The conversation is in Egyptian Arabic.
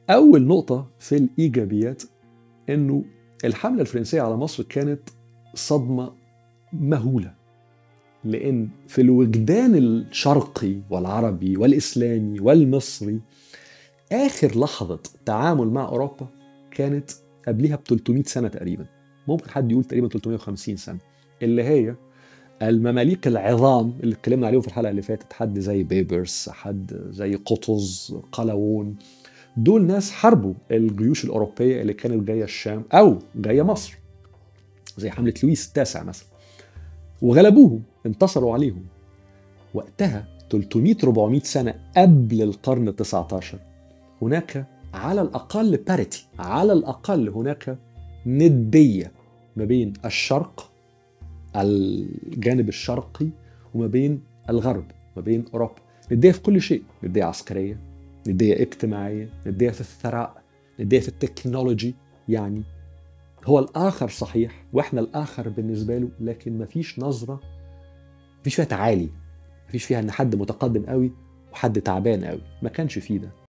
اول نقطه في الايجابيات انه الحمله الفرنسيه على مصر كانت صدمه مهوله لان في الوجدان الشرقي والعربي والاسلامي والمصري اخر لحظه تعامل مع اوروبا كانت قبلها ب 300 سنه تقريبا ممكن حد يقول تقريبا 350 سنه اللي هي المماليك العظام اللي اتكلمنا عليهم في الحلقه اللي فاتت حد زي بيبرس حد زي قطز قلاوون دول ناس حاربوا الجيوش الاوروبيه اللي كانت جايه الشام او جايه مصر زي حمله لويس التاسع مثلا وغلبوهم انتصروا عليهم وقتها 300 400 سنه قبل القرن ال 19 هناك على الاقل باريتي على الاقل هناك نديه ما بين الشرق الجانب الشرقي وما بين الغرب ما بين اوروبا نديه في كل شيء نديه عسكريه نديه اجتماعيه نديه في الثراء نديه في التكنولوجي يعني هو الاخر صحيح واحنا الاخر بالنسبه له لكن ما فيش نظره مفيش فيها تعالي مفيش فيها ان حد متقدم قوي وحد تعبان قوي ما كانش فيه ده